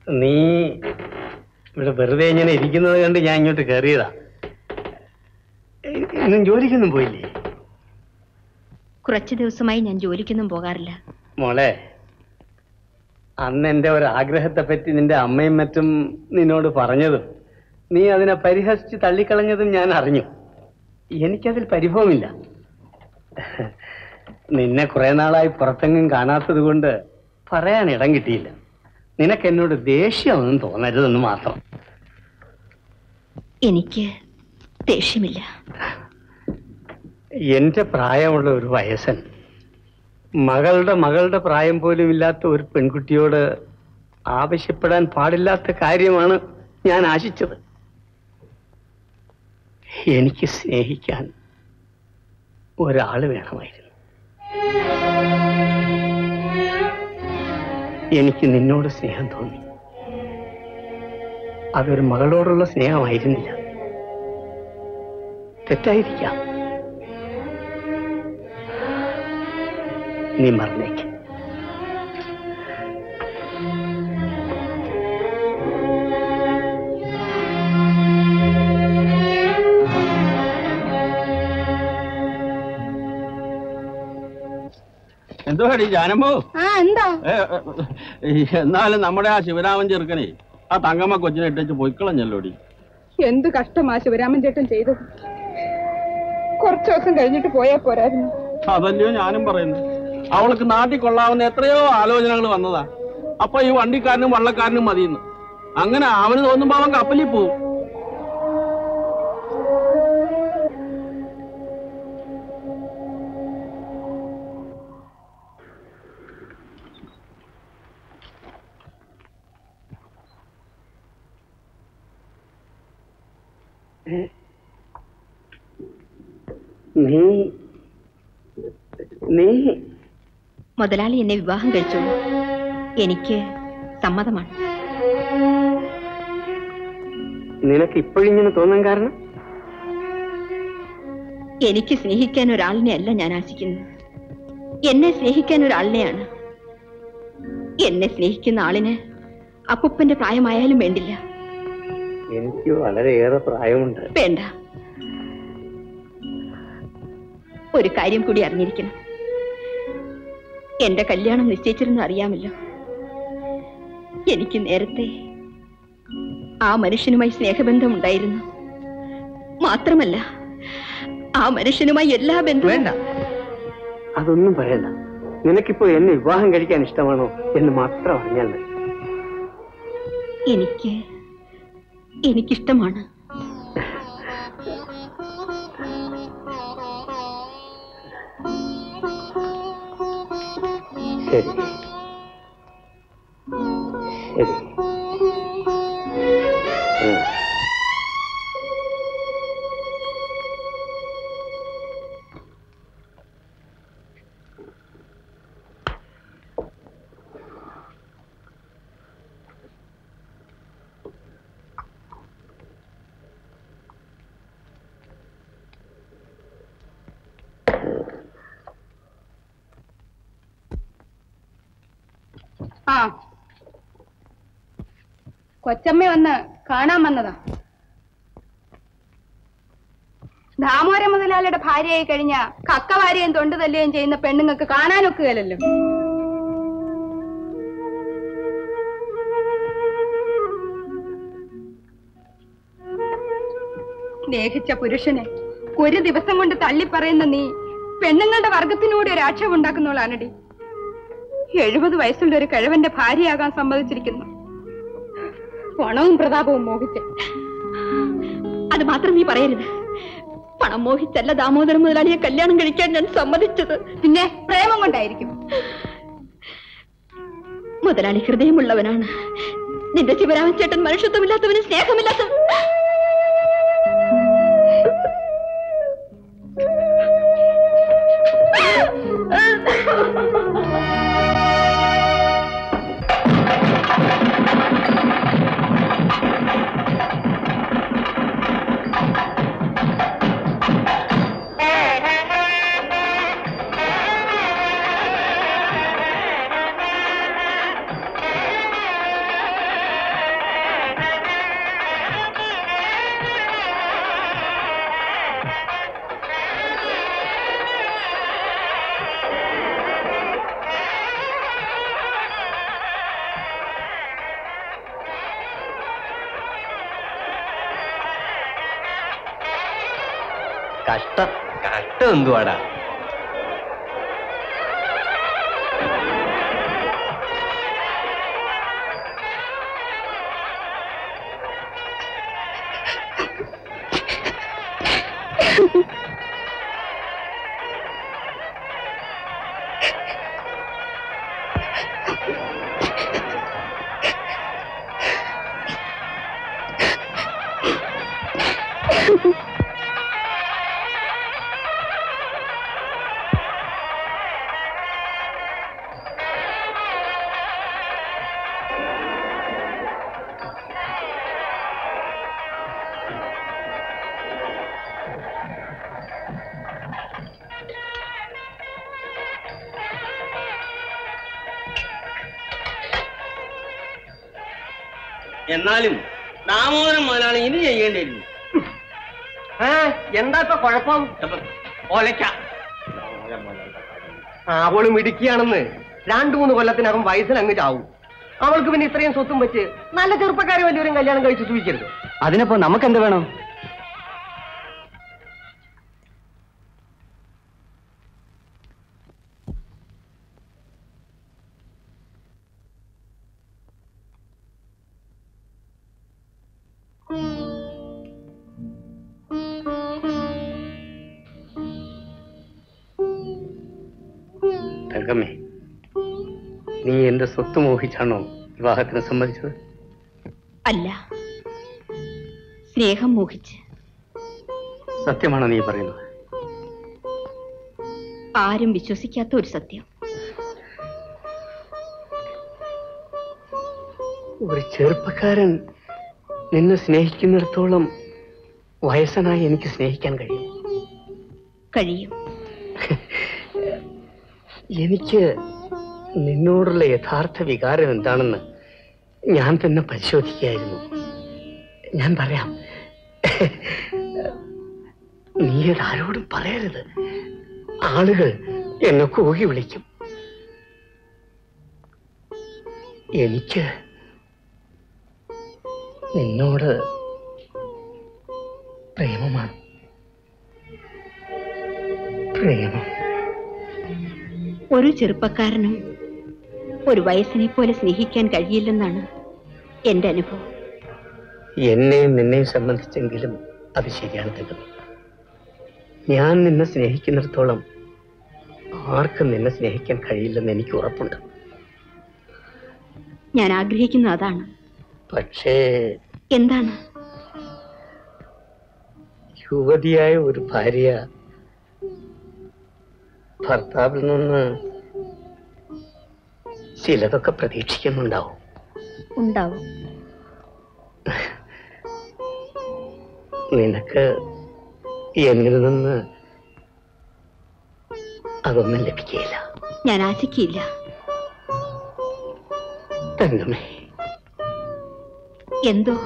നീ ഇവിടെ വെറുതെ ഇങ്ങനെ ഇരിക്കുന്നത് കണ്ട് ഞാൻ ഇങ്ങോട്ട് കയറിയതാ ഇന്നും ജോലിക്കൊന്നും പോയില്ലേ കുറച്ചു ദിവസമായി ഞാൻ ജോലിക്കൊന്നും പോകാറില്ല മോളെ അന്ന് എൻ്റെ ഒരു ആഗ്രഹത്തെ പറ്റി നിന്റെ അമ്മയും മറ്റും നിന്നോട് പറഞ്ഞതും നീ അതിനെ പരിഹസിച്ച് തള്ളിക്കളഞ്ഞതും ഞാൻ അറിഞ്ഞു എനിക്കതിൽ പരിഭവമില്ല നിന്നെ കുറെ നാളായി പുറത്തെങ്ങും കാണാത്തത് കൊണ്ട് പറയാൻ ഇടം കിട്ടിയില്ല നിനക്ക് എന്നോട് ദേഷ്യമൊന്നും തോന്നരുതെന്ന് മാത്രം എനിക്ക് ദേഷ്യമില്ല എന്റെ പ്രായമുള്ള ഒരു വയസ്സൻ മകളുടെ മകളുടെ പ്രായം പോലും ഇല്ലാത്ത ഒരു പെൺകുട്ടിയോട് ആവശ്യപ്പെടാൻ പാടില്ലാത്ത കാര്യമാണ് ഞാൻ ആശിച്ചത് എനിക്ക് സ്നേഹിക്കാൻ ഒരാള് വേണമായിരുന്നു എനിക്ക് നിന്നോട് സ്നേഹം തോന്നി അതൊരു മകളോടുള്ള സ്നേഹമായിരുന്നില്ല തെറ്റായിരിക്കാം നീ മറന്നേക്ക് എന്തുവാടി ജാനമ്മോ ആ എന്താ ഏ, ഏ, എന്നാലും നമ്മുടെ ആ ശിവരാമൻ ചെറുക്കനെ ആ തങ്കമ്മ കൊച്ചിനെ ഇട്ടേച്ച് പൊയ്ക്കളഞ്ഞല്ലോടി എന്ത് കഷ്ടമാ ശിവരാമൻ ചേട്ടൻ ചെയ്തത് കുറച്ചു ദിവസം കഴിഞ്ഞിട്ട് പോയാ പോരായിരുന്നു അതല്ലയോ ഞാനും പറയുന്നു അവൾക്ക് നാട്ടിൽ കൊള്ളാവുന്ന എത്രയോ ആലോചനകൾ വന്നതാ അപ്പൊ ഈ വണ്ടിക്കാരനും വള്ളക്കാരനും മതിയെന്ന് അങ്ങനെ അവന് തോന്നുമ്പോ അവൻ കപ്പലിൽ പോവും നീ നീ മുതലാളി എന്നെ വിവാഹം കഴിച്ചോളൂ എനിക്ക് സമ്മതമാണ് നിനക്ക് ഇപ്പോഴിങ്ങനെ തോന്നാൻ കാരണം എനിക്ക് സ്നേഹിക്കാൻ ഒരാളിനെ അല്ല ഞാൻ ആശിക്കുന്നത് എന്നെ സ്നേഹിക്കാൻ ഒരാളിനെയാണ് എന്നെ സ്നേഹിക്കുന്ന ആളിന് അപ്പുപ്പന്റെ പ്രായമായാലും വേണ്ടില്ല എനിക്ക് വളരെയേറെ പ്രായമുണ്ട് വേണ്ട ഒരു കാര്യം കൂടി അറിഞ്ഞിരിക്കണം എന്റെ കല്യാണം നിശ്ചയിച്ചിരുന്നു അറിയാമല്ലോ എനിക്ക് നേരത്തെ ആ മനുഷ്യനുമായി സ്നേഹബന്ധം ഉണ്ടായിരുന്നു മാത്രമല്ല ആ മനുഷ്യനുമായി എല്ലാ ബന്ധവും വേണ്ട അതൊന്നും പറയണ്ട നിനക്കിപ്പോ എന്നെ വിവാഹം കഴിക്കാൻ ഇഷ്ടമാണോ എന്ന് മാത്രം അറിഞ്ഞാൽ മതി എനിക്ക് എനിക്കിഷ്ടമാണ് ശരി ശരി ഉം. ആ കൊച്ചമ്മ വന്ന് കാണാൻ വന്നതാ ദാമോര മുതലാളിയുടെ ഭാര്യയായി കഴിഞ്ഞ കക്കവാരിയും തൊണ്ടു തല്ലുകയും ചെയ്യുന്ന പെണ്ണുങ്ങൾക്ക് കാണാനൊക്കുകയല്ലോ സ്നേഹിച്ച പുരുഷനെ ഒരു ദിവസം കൊണ്ട് തള്ളിപ്പറയുന്ന നീ പെണ്ണുങ്ങളുടെ വർഗത്തിനൂടെ ഒരു ആക്ഷേപം ഉണ്ടാക്കുന്നവളാണടി എഴുപത് വയസ്സുള്ള ഒരു കിഴവന്റെ ഭാര്യയാകാൻ സമ്മതിച്ചിരിക്കുന്നു പണവും പ്രതാപവും മോഹിച്ച് അത് മാത്രം നീ പറയരുത് പണം മോഹിച്ചല്ല ദാമോദരൻ മുതലാളിയെ കല്യാണം കഴിക്കാൻ ഞാൻ സമ്മതിച്ചത് പിന്നെ പ്രേമം കൊണ്ടായിരിക്കും മുതലാളി ഹൃദയമുള്ളവനാണ് നിന്റെ ശിവരാമൻ ചേട്ടൻ മനുഷ്യത്വമില്ലാത്തവന് സ്നേഹമില്ലാത്ത കഷ്ടം കഷ്ടം എന്തുവാടാ എന്നാലും ദാമോദരൻ മുതലാണ് ഇനി ചെയ്യേണ്ടിയിരുന്നു എന്താ ഇപ്പൊ കുഴപ്പം ഒലക്ക അവളും ഇടുക്കിയാണെന്ന് രണ്ടു മൂന്ന് കൊല്ലത്തിനകം വയസ്സിൽ അങ്ങ് ചാവും അവൾക്ക് പിന്നെ ഇത്രയും സ്വത്തും വെച്ച് നല്ല ചെറുപ്പക്കാരെ വലിയൊരു കല്യാണം കഴിച്ച് സൂചിക്കരുത് അതിനപ്പോ നമുക്ക് എന്ത് വേണം തങ്കമ്മേ നീ എന്റെ സ്വത്ത് മോഹിച്ചാണോ വിവാഹത്തിന് സമ്മതിച്ചത് അല്ല സ്നേഹം മോഹിച്ച് സത്യമാണോ നീ പറയുന്നത് ആരും വിശ്വസിക്കാത്ത ഒരു സത്യം ഒരു ചെറുപ്പക്കാരൻ നിന്നെ സ്നേഹിക്കുന്നിടത്തോളം വയസ്സനായി എനിക്ക് സ്നേഹിക്കാൻ കഴിയും കഴിയും എനിക്ക് നിന്നോടുള്ള യഥാർത്ഥ വികാരം എന്താണെന്ന് ഞാൻ തന്നെ പരിശോധിക്കുകയായിരുന്നു ഞാൻ പറയാം നീ അത് ആരോടും പറയരുത് ആളുകൾ എന്നെ കൂകി വിളിക്കും എനിക്ക് നിന്നോട് പ്രേമമാണ് പ്രേമം ഒരു ചെറുപ്പക്കാരനും ഒരു വയസ്സിനെ പോലെ സ്നേഹിക്കാൻ കഴിയില്ലെന്നാണ് എന്റെ അനുഭവം എന്നെയും നിന്നെയും സംബന്ധിച്ചെങ്കിലും അത് ശരിയാണ് തികഞ്ഞു ഞാൻ നിന്നെ സ്നേഹിക്കുന്നിടത്തോളം ആർക്കും നിന്നെ സ്നേഹിക്കാൻ കഴിയില്ലെന്ന് എനിക്ക് ഉറപ്പുണ്ട് ഞാൻ ആഗ്രഹിക്കുന്നത് അതാണ് പക്ഷേ എന്താണ് യുവതിയായ ഒരു ഭാര്യ ഭർത്താവിൽ നിന്ന് ചിലതൊക്കെ പ്രതീക്ഷിക്കുന്നുണ്ടാവും ഉണ്ടാവും നിനക്ക് എന്നിൽ നിന്ന് അതൊന്നും ലഭിക്കുകയില്ല ഞാൻ ആശിക്കില്ല തങ്കമേ എന്തോ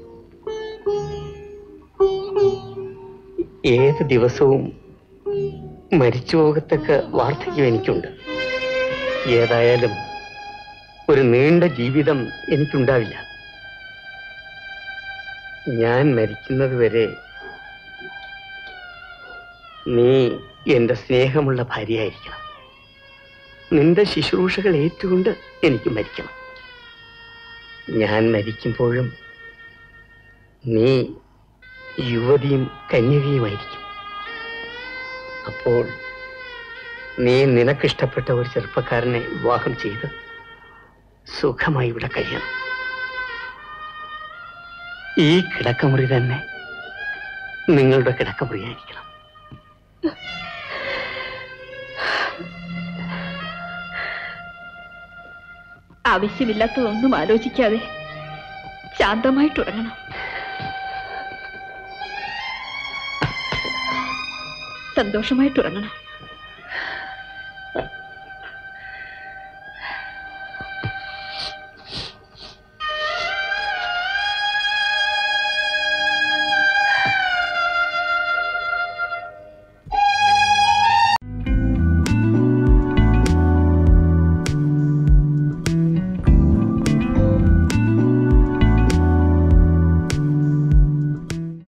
ഏത് ദിവസവും മരിച്ചു പോകത്തക്ക വാർദ്ധക്യം എനിക്കുണ്ട് ഏതായാലും ഒരു നീണ്ട ജീവിതം എനിക്കുണ്ടാവില്ല ഞാൻ മരിക്കുന്നത് വരെ നീ എന്റെ സ്നേഹമുള്ള ഭാര്യയായിരിക്കണം നിന്റെ ശുശ്രൂഷകൾ ഏറ്റുകൊണ്ട് എനിക്ക് മരിക്കണം ഞാൻ മരിക്കുമ്പോഴും നീ യുവതിയും കന്യകയുമായിരിക്കും അപ്പോൾ നീ നിനക്കിഷ്ടപ്പെട്ട ഒരു ചെറുപ്പക്കാരനെ വിവാഹം ചെയ്ത് സുഖമായി ഇവിടെ കഴിയണം ഈ കിടക്കമുറി തന്നെ നിങ്ങളുടെ കിടക്കമുറിയായിരിക്കണം ആവശ്യമില്ലാത്തതൊന്നും ആലോചിക്കാതെ ശാന്തമായിട്ടുറങ്ങണം സന്തോഷമായിട്ടുറങ്ങണം